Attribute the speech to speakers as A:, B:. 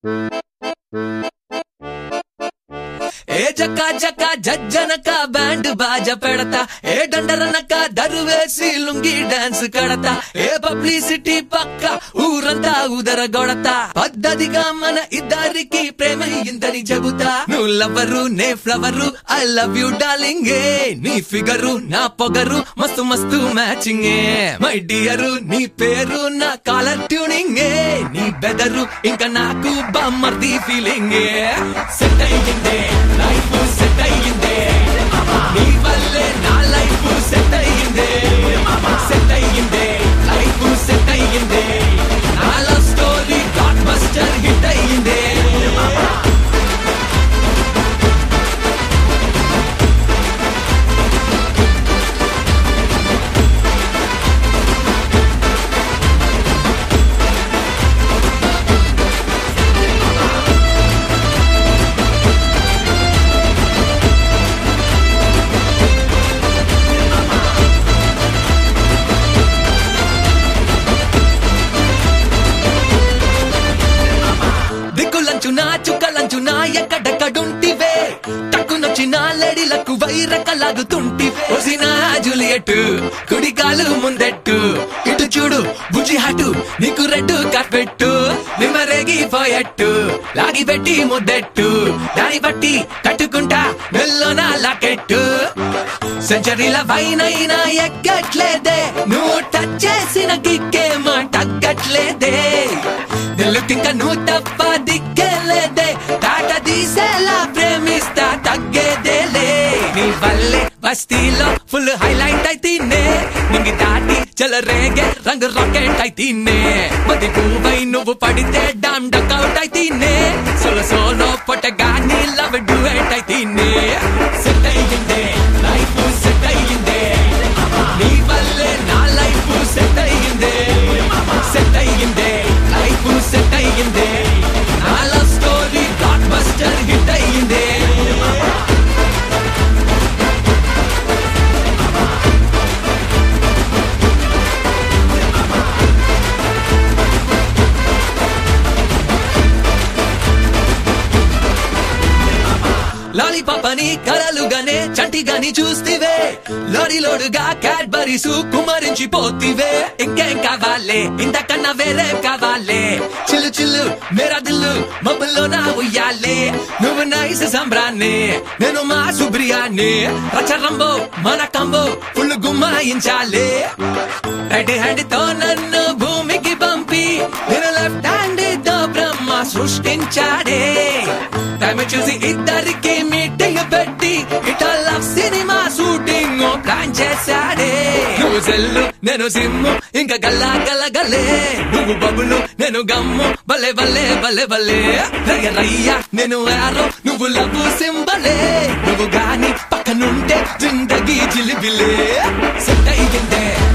A: ఏ జక్క జక్క జజ్జనక band బాజ పెడతా ఏ డండరనక దరువేసి lungi dance కడతా ఏ publicity పక్క ఊరంతా ఉదర గొడతా పద్ధతిగా మన ఇద్దరికి ప్రేమ ఇందని చెబుతా నువ్వు లవ్వరు నే flower I love you darling ఏ నీ ఫిగరు నా పొగరు మస్తు మస్తు మ్యాచింగ్ ఏ మై డియరు నీ పేరు నా కాలర్ ట్యూనింగ్ ఏ నీ బెదరు ఇంకా నాకు బామ్మర్ది ఫీలింగ్ ఏ సెట్ అయ్యిందే లైఫ్ సెట్ అయ్యిందే నీ వల్లే నా లైఫ్ సెట్ అయ్యిందే సెట్ అయ్యిందే లైఫ్ సెట్ అయ్యిందే నా love story god buster hit అయ్యిందే దిక్కులంచునా చుక్కలంచునా ఎక్కడెక్కడుంటివే టక్కునొచ్చిన లేడీలకు వైరకలాగుతుంటివే ఒసినా జూలియట్ కుడి కాలు ముందెట్టు ఇటు చూడు బుజ్జి హటు నీకు రెడ్డు కార్పెట్టు నిమ్మరేగిపోయట్టు లాగి పెట్టి ముద్దెట్టు దాని బట్టి తట్టుకుంటా మెల్లోన లాకెట్టు సెంచరీల వైనైనా ఎక్కట్లేదే నువ్వు టచ్ చేసిన కిక్కేమో తగ్గట్లేదే నిలుకింక నువ్వు తప్ప దిక్కేలేదే తాట తీసేలా ప్రేమిస్తా తగ్గేదేలే నీ వల్లే బస్తీలో ఫుల్ హైలైట్ అయితేనే నింగి దాటి చెలరేగే రంగు రాకెట్ అయితేనే మది పువ్వై నువ్వు పడితే డామ్ డకౌట్ అయితేనే సోలో సోలో పొట్టగాని లవ్ డుయట్ అయితేనే సెట్ అయ్యిందే లైఫ్ సెట్ అయ్యిందే నీ వల్లే నా లైఫ్ సెట్ అయ్యిందే సెట్ అయ్యిందే లైఫ్ సెట్ అయ్యిందే నా love story god buster hit అయ్యిందే లాలీపాపని కలలుగానే చంటిగాని చూస్తివే లోడిలోడుగా క్యాడ్బరీస్ కుమరించి పోతివే ఇంకేం కావాలే ఇంతకన్నా వేరే కావాలే చిల్లు చిల్లు మేరా దిల్లు మబ్బుల్లో నా ఉయ్యాలే నువ్వు నైస్ సంబ్రాన్ని నేను మా సుబ్రియాన్ని రచరంబో మన కంబో ఫుల్ గుమ్మాయించాలే రైట్ హ్యాండ్ తో నన్ను భూమికి పంపి నేను లెఫ్ట్ హ్యాండ్ తో బ్రహ్మ సృష్టించాడే టైం చూసి ఇద్దరికి మీటింగ్ పెట్టి ఇట లవ్ సినిమా షూటింగ్ ప్లాన్ చేశాడే నువ్వు సెల్లు నేను సిమ్ము ఇంకా గల్లా గల్ల గల్లే నువ్వు బబులు నేను గమ్ము బలే బలే బలే బలే రయ్య రయ్య నేను యారో నువ్వు లవ్ సింబలే నువ్వు గాని పక్కనుంటే జిందగీ జిలిబిలే సెట్ అయ్యిందే